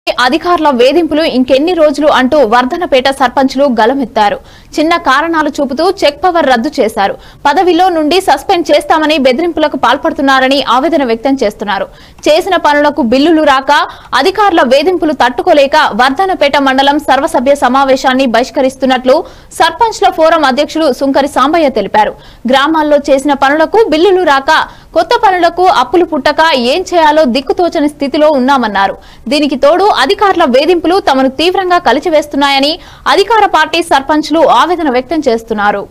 అధికారుల వేధింపులు ఇంకెన్ని రోజులు అంటూ వర్ధనపేట సర్పంచ్లు గలమెత్తారు చిన్న కారణాలు చూపుతూ చెక్ పవర్ రద్దు చేశారు పదవిలో నుండి సస్పెండ్ చేస్తామని బెదిరింపులకు పాల్పడుతున్నారని ఆవేదన వ్యక్తం చేస్తున్నారు చేసిన పనులకు బిల్లులు రాక అధికారుల వేధింపులు తట్టుకోలేక వర్ధనపేట మండలం సర్వసభ్య సమావేశాన్ని బహిష్కరిస్తున్నట్లు సర్పంచ్ల ఫోరం అధ్యక్షులు సుంకరి సాంబయ్య తెలిపారు గ్రామాల్లో చేసిన పనులకు బిల్లులు రాక కొత్త పనులకు అప్పులు పుట్టక ఏం చేయాలో దిక్కుతోచని స్థితిలో ఉన్నామన్నారు దీనికి తోడు అధికారుల వేధింపులు తమను తీవ్రంగా కలిచివేస్తున్నాయని అధికార పార్టీ సర్పంచ్లు ఆవేదన వ్యక్తం చేస్తున్నారు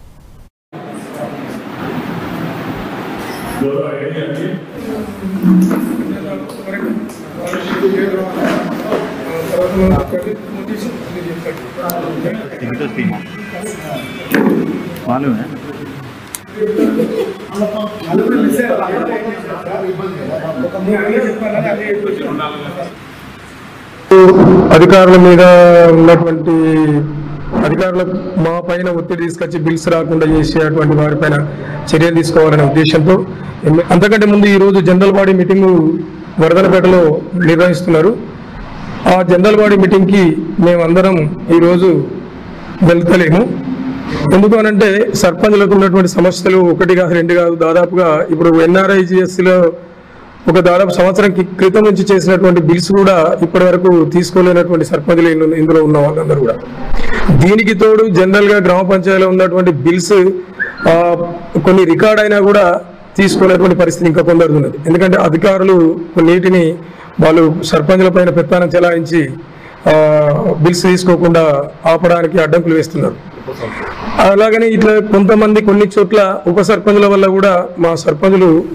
इनको स्टीम मालूम है అధికారుల మీద ఉన్నటువంటి అధికారుల మా పైన ఒత్తిడి తీసుకొచ్చి బిల్స్ రాకుండా చేసేటువంటి వారిపైన చర్యలు తీసుకోవాలనే ఉద్దేశంతో ఎమ్మె- అంతకంటే ముందు ఈ రోజు జనరల్ బాడీ మీటింగ్ వరదలపేటలో నిర్వహిస్తున్నారు ఆ జనరల్ బాడీ మీటింగ్కి మేమందరం ఈరోజు వెళ్తలేము ఎందుకు అనంటే సర్పంచులకు ఉన్నటువంటి సమస్యలు ఒకటి కాదు రెండు కాదు దాదాపుగా ఇప్పుడు ఎన్ఆర్ఐజిఎస్లో ఒక దాదాపు సంవత్సరం కి- క్రితం నుంచి చేసినటువంటి బిల్స్ కూడా ఇప్పటి వరకు తీసుకోలేనటువంటి సర్పంచులు ఇందు- ఇందులో ఉన్న వాళ్ళందరూ కూడా దీనికి తోడు జనరల్ గా గ్రామ పంచాయతీలో ఉన్నటువంటి బిల్స్ ఆ, కొన్ని రికార్డ్ అయినా కూడా తీసుకోలేనటువంటి పరిస్థితి ఇంకా కొందరు ఉన్నది ఎందుకంటే అధికారులు నీటిని వాళ్ళు సర్పంచుల పైన పెత్తానం చెలాయించి ఆ, బిల్స్ తీసుకోకుండా ఆపడానికి అడ్డంకులు వేస్తున్నారు అలాగని ఇట్లా కొంతమంది కొన్ని చోట్ల ఉప సర్పంచుల వల్ల కూడా మా సర్పంచులు